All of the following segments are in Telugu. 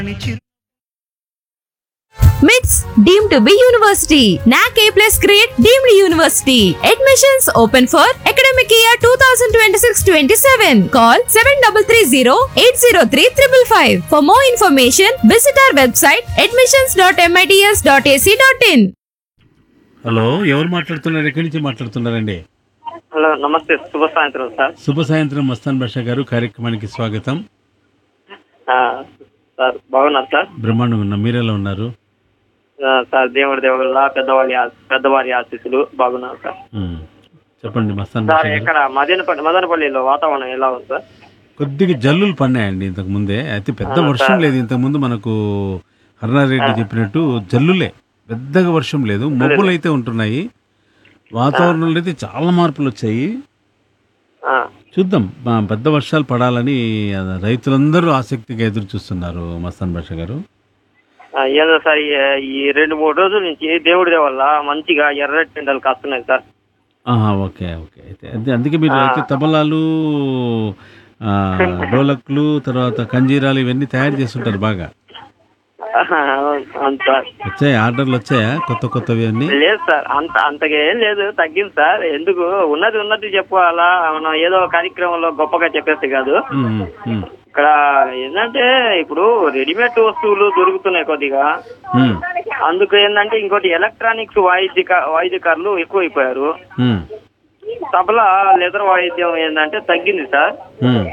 MITS deemed to be university. NAC A plus grade deemed university. Admissions open for academic year 2026-27. Call 7330-803-555. For more information, visit our website admissions.mits.ac.in. Hello ఎవరు మాట్లాడుతున్నారు ఎక్కడి నుంచి మాట్లాడుతున్నారండి హలో నమస్తే శుభ సాయంత్రం సార్ శుభ సాయంత్రం మస్తాన్ బాషా గారు కార్యక్రమానికి స్వాగతం ఆ, సార్ బాగున్నారు సార్ బ్రహ్మాండంగా ఉన్నాం మీరెలా ఉన్నారు ఆ, సార్ దేవుడి దేవుళ్ళ పెద్దవాళ్ళ ఆశ- పెద్దవారి ఆశీస్సులు బాగున్నారు సార్ ఉమ్. చెప్పండి మస్తాన్ సార్ బాషా గారు ఇక్కడ మదనపల్లి మదనపల్లిలో వాతావరణం ఎలా ఉంది సార్ కొద్దిగా జల్లులు పన్నాయండి ఇంతకు ముందే అయితే పెద్ద ఆ, వర్షం సార్. లేదు ఇంతకు ముందు మనకు హర్నారెడ్డి చెప్పినట్టు జల్లులే పెద్దగా వర్షం లేదు మబ్బులు అయితే ఉంటున్నాయి వాతావరణంలో అయితే చాలా మార్పులు వచ్చాయి ఆ, చూద్దాం మా పెద్ద వర్షాలు పడాలని ఆ, రైతులందరూ ఆసక్తిగా ఎదురు చూస్తున్నారు మస్తాన్ బాషా గారు ఆ, ఏందో సార్ ఈ- ఈ రెండు మూడు రోజుల నుంచి దేవుడి వల్ల మంచిగా ఎర్రటి ఎండలు కాస్తున్నాయి సార్ ఆహా, ఓకే ఓకే అయితే అదే అందుకే మీరు ఆ. అయితే తబలాలు ఆ, డోలక్లు తర్వాత కంజీరాలు ఇవన్నీ తయారు చేస్తుంటారు బాగా అంత వచ్చాయి ఆర్డర్లు వచ్చాయా కొత్త కొత్తవి అన్నీ లేదు సార్ అంత అంతగా ఏం లేదు తగ్గింది సార్ ఎందుకు ఉన్నది ఉన్నది చెప్పుకోవాలా మనం ఏదో కార్యక్రమంలో గొప్పగా చెప్పేస్తే కాదు ఉమ్, ఉమ్, ఇక్కడ ఏంటంటే ఇప్పుడు రెడీమేడ్ వస్తువులు దొరుకుతున్నాయి కొద్దిగా ఉమ్, అందుకు ఏంటంటే ఇంకోటి ఎలక్ట్రానిక్స్ వాయిద్య వాయిద్యకారులు ఎక్కువైపోయారు ఉమ్, తబలా లెదర్ వాయిద్యం ఏంటంటే తగ్గింది సార్ ఉమ్,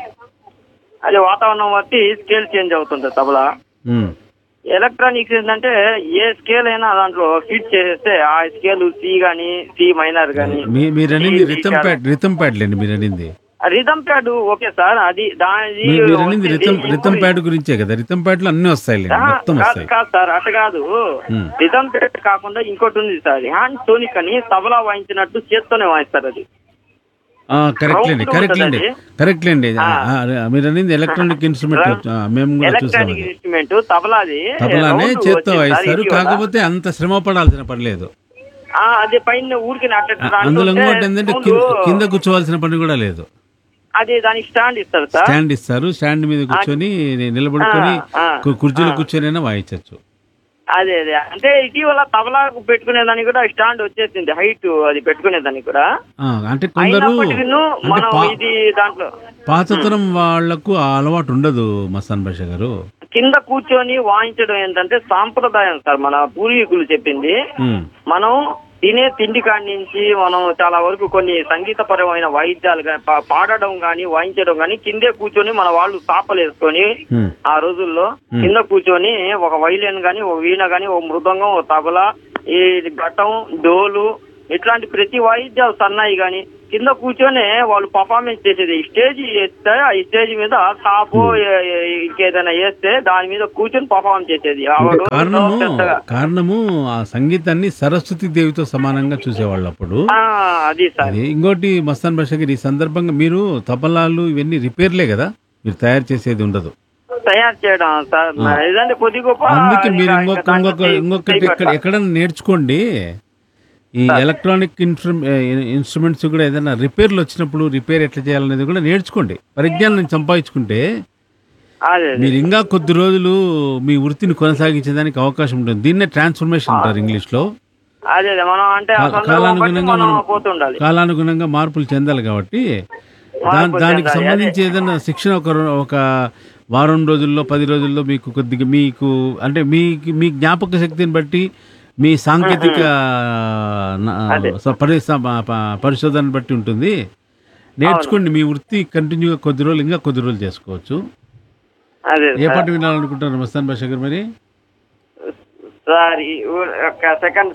అది వాతావరణం బట్టి స్కేల్ చేంజ్ అవుతుంది తబలా ఉమ్. ఎలక్ట్రానిక్స్ ఏంటంటే ఏ స్కేల్ అయినా దాంట్లో ఫిట్ చేసేస్తే ఆ స్కేల్ సి గానీ సి మైనర్ గానీ మీ- మీరు అనేది రితం ప్యాడ్ రితం ప్యాడ్ లేండి మీరు అనేది రిథమ్ ప్యాడ్ ఓకే సార్ అది దాని మీ- మీరు అనేది రితం రితం ప్యాడ్ గురించే కదా రితం ప్యాడ్ లో అన్ని వస్తాయి ఆ, మొత్తం కాదు వస్తాయి కాదు సార్ అట్ట కాదు ఉమ్. రిథమ్ ప్యాడ్ కాకుండా ఇంకోటి ఉంది సార్ హ్యాండ్ టోనిక్ అని తబలా వాయించినట్టు చేత్తోనే వాయిస్తారు అది కరెక్ట్ లేండి Round కరెక్ట్ లేండి ఉంటుందండి. కరెక్ట్ లేండి ఆ. ఆ, మీరు అనేది ఎలక్ట్రానిక్ ఇన్స్ట్రుమెంట్ మేము కూడా ఎలక్ట్రానిక్ చూసామండి ఇన్స్ట్రుమెంట్ తబలాది తబలానే round చేత్తో వచ్చింది సార్ వాయిస్తారు ఇటీవల. కాకపోతే అంత శ్రమ పడాల్సిన పని లేదు ఆ, అది పైన ఊరికి అందులో ఇంకోటి ఏంటంటే కింద- కింద కూర్చోవాల్సిన పని కూడా లేదు అది దానికి స్టాండ్ ఇస్తారు సార్ స్టాండ్ ఇస్తారు స్టాండ్ మీద కూర్చొని నిలబడుకొని ఆ, ఆ, కు- కుర్చీలో ఆ. కూర్చొని వాయించవచ్చు అదే అదే అంటే ఇటీవల తబలా పెట్టుకునే దానికి కూడా స్టాండ్ వచ్చేసింది హైట్ అది పెట్టుకునే దానికి కూడా ఆ, అంటే కొందరు అయినప్పటికీను అంటే మనం పా- ఇది దాంట్లో పాతతరం వాళ్లకు ఆ అలవాటు ఉండదు మస్తాన్ భాష గారు కింద కూర్చొని వాయించడం ఏంటంటే సాంప్రదాయం సార్ మన పూర్వీకులు చెప్పింది ఉమ్, మనం తినే తిండి కాడి నుంచి మనం చాలా వరకు కొన్ని సంగీతపరమైన వాయిద్యాలు గా- పా- పాడడం గాని వాయించడం గాని కిందే కూర్చొని మన వాళ్ళు సాపలు వేసుకొని ఉమ్, ఆ రోజుల్లో Hmm. కింద కూర్చొని ఒక వైలిన్ గాని ఒక వీణ గాని ఒక మృదంగం ఒక తబల ఈ ఘటం డోలు ఇట్లాంటి ప్రతి వాయిద్యాలు సన్నాయి గాని కింద కూర్చొని వాళ్ళు పర్ఫార్మెన్స్ చేసేది ఈ స్టేజ్ వేస్తే ఆ ఈ స్టేజ్ మీద టాపు ఇంకేదైనా వేస్తే దాని మీద కూర్చొని పర్ఫార్మ్ చేసేది ఆ అంటే రోజుల్లో కారణము పెద్దగా. కారణము ఆ సంగీతాన్ని సరస్వతి దేవితో సమానంగా చూసేవాళ్ళు అప్పుడు ఆ, అది సార్ అది ఇంకోటి మస్తాన్ భాష గారు ఈ సందర్భంగా మీరు తబలాలు ఇవన్నీ రిపేర్లే కదా మీరు తయారు చేసేది ఉండదు తయారు చేయడం సార్ ఆ. ఏదంటే కొద్ది గొప్ప అందుకే మీరు ఇంకా ఇంకొక దాంట్లో ఇంకొక చేయి- ఇంకొకటి చేయి ఎక్కడ పెట్టాలి. ఎక్కడైనా నేర్చుకోండి ఈ ఎలక్ట్రానిక్ ఇన్స్ట్రుమెంట్స్ కూడా ఏదైనా రిపేర్లు వచ్చినప్పుడు రిపేర్ ఎట్లా చేయాలనేది కూడా నేర్చుకోండి పరిజ్ఞానం సంపాదించుకుంటే అదే అదే. మీరు ఇంకా కొద్ది రోజులు మీ వృత్తిని కొనసాగించేదానికి అవకాశం ఉంటుంది దీన్నే ట్రాన్స్ఫర్మేషన్ అంటారు ఇంగ్లీష్లో అదే అదే మనం అంటే ఆ కా- సందర్భం బట్టి కాలానుగుణంగా మనం మనం పోతుండాలి కాలానుగుణంగా మార్పులు చెందాలి కాబట్టి దాని మార్పులు దానికి చెందాలి, సంబంధించి అదే. ఏదైనా శిక్షణ ఒక రో- ఒక వారం రోజుల్లో పది రోజుల్లో మీకు కొద్దిగా మీకు అంటే మీ మీ జ్ఞాపక శక్తిని బట్టి మీ సాంకేతిక నా- అదే. స- పరి- స- ప- ప- పరిశోధన బట్టి ఉంటుంది నేర్చుకోండి మీ వృత్తి కంటిన్యూగా కొద్ది రోజులు ఇంకా కొద్ది రోజులు చేసుకోవచ్చు అదే ఏ సార్. పాట వినాలనుకుంటున్నారు మస్తాన్ భాష గారు మరి సార్ ఈ ఊ- ఒక సెకండ్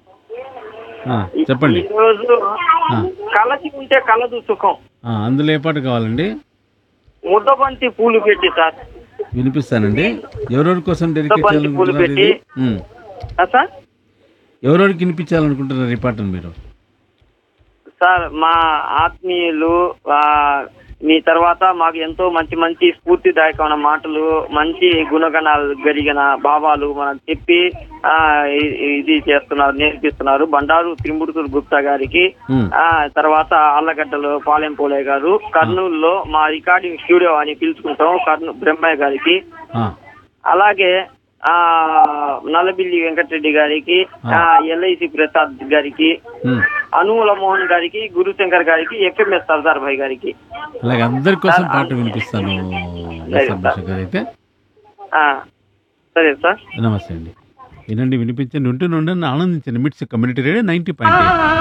ఆ, చెప్పండి ఈ రోజు ఆ. కలసి ఉంటే కలదు సుఖం ఆ, అందులో ఏ పాట కావాలండి ముద్దబంతి పూలు పెట్టి సార్ వినిపిస్తానండి ఎవరెవరి కోసం డెడికేట్ బంతి పూలు చేయాలనుకుంటున్నారు ఇది పెట్టి. ఉమ్. ఆ, సార్ ఎవరెవరికి వినిపించాలనుకుంటున్నారు ఈ పాటను మీరు సార్ మా ఆత్మీయులు ఆ, మీ తర్వాత మాకు ఎంతో మంచి మంచి స్ఫూర్తిదాయకమైన మాటలు మంచి గుణగణాలు కలిగిన భావాలు మనకు చెప్పి ఆ, ఇ- ఇది చేస్తున్నారు నేర్పిస్తున్నారు బండారు త్రిమూర్తులు గుప్తా గారికి ఉమ్. ఆ తర్వాత ఆళ్ళగడ్డలో పాలెం పోలే గారు కర్నూలులో మా రికార్డింగ్ స్టూడియో అని పిలుచుకుంటాం కర్నూలు బ్రహ్మయ్య గారికి ఆ, అలాగే ఆ నల్లబిల్లి వెంకటరెడ్డి గారికి ఆ ఎల్ఐసి ప్రసాద్ గారికి ఉమ్. అనుమూల మోహన్ గారికి గురుశంకర్ గారికి ఎఫ్ఎంఎస్ సర్దార్ భాయ్ గారికి అలాగే అందరి కోసం పాట వినిపిస్తాను ఎస్ఆర్ భాష గారు అయితే ఆ, సరే సార్ నమస్తే అండి వినండి వినిపించండి ఉంటూ ఉండండి ఆనందించండి మిట్స్ కమ్యూనిటీ రేడియో నైంటీ పాయింట్